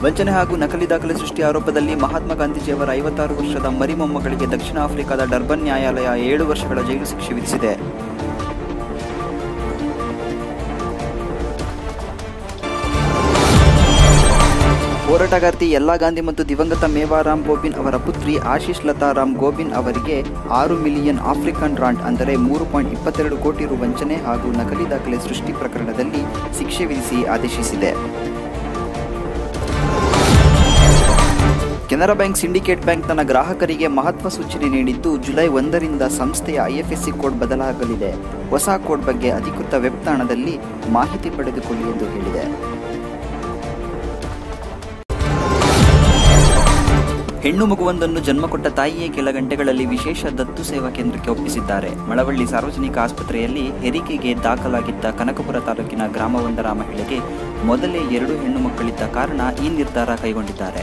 ವಂಚನೆ ಹಾಗೂ ನಕಲಿ ದಾಖಲೆ ಸೃಷ್ಟಿ ಆರೋಪದಲ್ಲಿ ಮಹಾತ್ಮ ಗಾಂಧೀಜಿಯವರ ಐವತ್ತಾರು ವರ್ಷದ ಮರಿಮೊಮ್ಮಗಳಿಗೆ ದಕ್ಷಿಣ ಆಫ್ರಿಕಾದ ಡರ್ಬನ್ ನ್ಯಾಯಾಲಯ ಏಳು ವರ್ಷಗಳ ಜೈಲು ಶಿಕ್ಷೆ ವಿಧಿಸಿದೆ ಹೋರಾಟಗಾರ್ತಿ ಯಲ್ಲಾ ಗಾಂಧಿ ಮತ್ತು ದಿವಂಗತ ಮೇವಾರಾಮ್ ಗೋಬಿನ್ ಅವರ ಪುತ್ರಿ ಆಶೀಶ್ ಲತಾ ರಾಮ್ ಗೋಬಿನ್ ಅವರಿಗೆ ಆರು ಮಿಲಿಯನ್ ಆಫ್ರಿಕನ್ ರಾಂಡ್ ಅಂದರೆ ಮೂರು ಪಾಯಿಂಟ್ ಇಪ್ಪತ್ತೆರಡು ಕೋಟಿ ರು ವಂಚನೆ ಹಾಗೂ ನಕಲಿ ದಾಖಲೆ ಸೃಷ್ಟಿ ಪ್ರಕರಣದಲ್ಲಿ ಶಿಕ್ಷೆ ವಿಧಿಸಿ ಆದೇಶಿಸಿದೆ ಕೆನರಾ ಬ್ಯಾಂಕ್ ಸಿಂಡಿಕೇಟ್ ಬ್ಯಾಂಕ್ ತನ್ನ ಗ್ರಾಹಕರಿಗೆ ಮಹತ್ವ ಸೂಚನೆ ನೀಡಿದ್ದು ಜುಲೈ ಒಂದರಿಂದ ಸಂಸ್ಥೆಯ ಐಎಫ್ಎಸ್ಸಿ ಕೋಡ್ ಬದಲಾಗಲಿದೆ ಹೊಸ ಕೋಡ್ ಬಗ್ಗೆ ಅಧಿಕೃತ ವೆಬ್ ತಾಣದಲ್ಲಿ ಮಾಹಿತಿ ಪಡೆದುಕೊಳ್ಳಿ ಎಂದು ಹೇಳಿದೆ ಹೆಣ್ಣು ಮಗುವೊಂದನ್ನು ಜನ್ಮ ಕೊಟ್ಟ ತಾಯಿಯೇ ಕೆಲ ಗಂಟೆಗಳಲ್ಲಿ ವಿಶೇಷ ದತ್ತು ಸೇವಾ ಕೇಂದ್ರಕ್ಕೆ ಒಪ್ಪಿಸಿದ್ದಾರೆ ಮಳವಳ್ಳಿ ಸಾರ್ವಜನಿಕ ಆಸ್ಪತ್ರೆಯಲ್ಲಿ ಹೆರಿಗೆಗೆ ದಾಖಲಾಗಿದ್ದ ಕನಕಪುರ ತಾಲೂಕಿನ ಗ್ರಾಮವೊಂದರ ಮಹಿಳೆಗೆ ಮೊದಲೇ ಎರಡು ಹೆಣ್ಣು ಮಕ್ಕಳಿದ್ದ ಕಾರಣ ಈ ನಿರ್ಧಾರ ಕೈಗೊಂಡಿದ್ದಾರೆ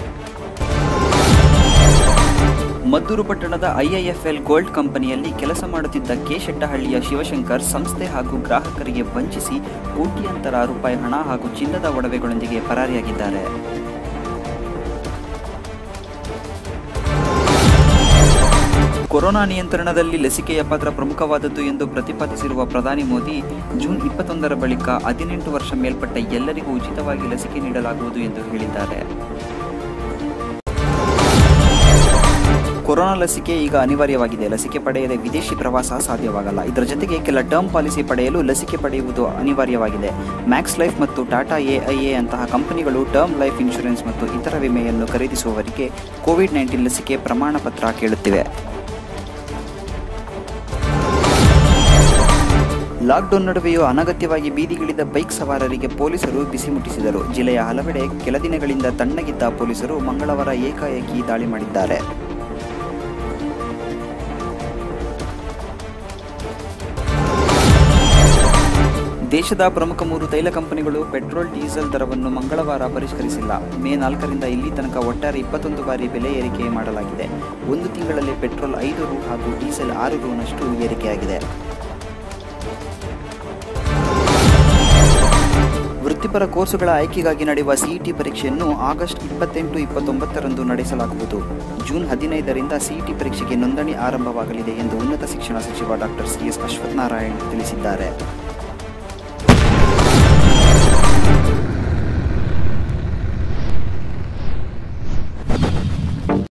ಮದ್ದೂರು ಪಟ್ಟಣದ ಐಐಎಫ್ಎಲ್ ಗೋಲ್ಡ್ ಕಂಪನಿಯಲ್ಲಿ ಕೆಲಸ ಮಾಡುತ್ತಿದ್ದ ಕೆ ಶೆಟ್ಟಹಳ್ಳಿಯ ಶಿವಶಂಕರ್ ಸಂಸ್ಥೆ ಹಾಗೂ ಗ್ರಾಹಕರಿಗೆ ವಂಚಿಸಿ ಕೋಟ್ಯಾಂತರ ರೂಪಾಯಿ ಹಣ ಹಾಗೂ ಚಿನ್ನದ ಒಡವೆಗಳೊಂದಿಗೆ ಪರಾರಿಯಾಗಿದ್ದಾರೆ ಕೊರೋನಾ ನಿಯಂತ್ರಣದಲ್ಲಿ ಲಸಿಕೆಯ ಪಾತ್ರ ಪ್ರಮುಖವಾದದ್ದು ಎಂದು ಪ್ರತಿಪಾದಿಸಿರುವ ಪ್ರಧಾನಿ ಮೋದಿ ಜೂನ್ ಇಪ್ಪತ್ತೊಂದರ ಬಳಿಕ ಹದಿನೆಂಟು ವರ್ಷ ಮೇಲ್ಪಟ್ಟ ಎಲ್ಲರಿಗೂ ಉಚಿತವಾಗಿ ಲಸಿಕೆ ನೀಡಲಾಗುವುದು ಎಂದು ಹೇಳಿದ್ದಾರೆ ಕೊರೋನಾ ಲಸಿಕೆ ಈಗ ಅನಿವಾರ್ಯವಾಗಿದೆ ಲಸಿಕೆ ಪಡೆಯದೆ ವಿದೇಶಿ ಪ್ರವಾಸ ಸಾಧ್ಯವಾಗಲ್ಲ ಇದರ ಜೊತೆಗೆ ಕೆಲ ಟರ್ಮ್ ಪಾಲಿಸಿ ಪಡೆಯಲು ಲಸಿಕೆ ಪಡೆಯುವುದು ಅನಿವಾರ್ಯವಾಗಿದೆ ಮ್ಯಾಕ್ಸ್ ಲೈಫ್ ಮತ್ತು ಟಾಟಾ ಎಐಎ ಅಂತಹ ಕಂಪನಿಗಳು ಟರ್ಮ್ ಲೈಫ್ ಇನ್ಶೂರೆನ್ಸ್ ಮತ್ತು ಇತರ ವಿಮೆಯನ್ನು ಖರೀದಿಸುವವರಿಗೆ ಕೋವಿಡ್ ನೈನ್ಟೀನ್ ಲಸಿಕೆ ಪ್ರಮಾಣ ಪತ್ರ ಕೇಳುತ್ತಿವೆ ಲಾಕ್ಡೌನ್ ನಡುವೆಯೂ ಅನಗತ್ಯವಾಗಿ ಬೀದಿಗಿಳಿದ ಬೈಕ್ ಸವಾರರಿಗೆ ಪೊಲೀಸರು ಬಿಸಿ ಮುಟ್ಟಿಸಿದರು ಜಿಲ್ಲೆಯ ಹಲವೆಡೆ ಕೆಲ ದಿನಗಳಿಂದ ತಣ್ಣಗಿದ್ದ ಪೊಲೀಸರು ಮಂಗಳವಾರ ಏಕಾಏಕಿ ದಾಳಿ ಮಾಡಿದ್ದಾರೆ ದೇಶದ ಪ್ರಮುಖ ಮೂರು ತೈಲ ಕಂಪನಿಗಳು ಪೆಟ್ರೋಲ್ ಡೀಸೆಲ್ ದರವನ್ನು ಮಂಗಳವಾರ ಪರಿಷ್ಕರಿಸಿಲ್ಲ ಮೇ ನಾಲ್ಕರಿಂದ ಇಲ್ಲಿ ತನಕ ಒಟ್ಟಾರೆ ಇಪ್ಪತ್ತೊಂದು ಬಾರಿ ಬೆಲೆ ಏರಿಕೆ ಮಾಡಲಾಗಿದೆ ಒಂದು ತಿಂಗಳಲ್ಲಿ ಪೆಟ್ರೋಲ್ ಐದು ರು ಹಾಗೂ ಡೀಸೆಲ್ ಆರು ರುನಷ್ಟು ಏರಿಕೆಯಾಗಿದೆ ವೃತ್ತಿಪರ ಕೋರ್ಸುಗಳ ಆಯ್ಕೆಗಾಗಿ ನಡೆಯುವ ಸಿಇಟಿ ಪರೀಕ್ಷೆಯನ್ನು ಆಗಸ್ಟ್ ಇಪ್ಪತ್ತೆಂಟು ಇಪ್ಪತ್ತೊಂಬತ್ತರಂದು ನಡೆಸಲಾಗುವುದು ಜೂನ್ ಹದಿನೈದರಿಂದ ಸಿಇಟಿ ಪರೀಕ್ಷೆಗೆ ನೋಂದಣಿ ಆರಂಭವಾಗಲಿದೆ ಎಂದು ಉನ್ನತ ಶಿಕ್ಷಣ ಸಚಿವ ಡಾಕ್ಟರ್ ಸಿ ಎಸ್ ಅಶ್ವತ್ಥನಾರಾಯಣ್ ತಿಳಿಸಿದ್ದಾರೆ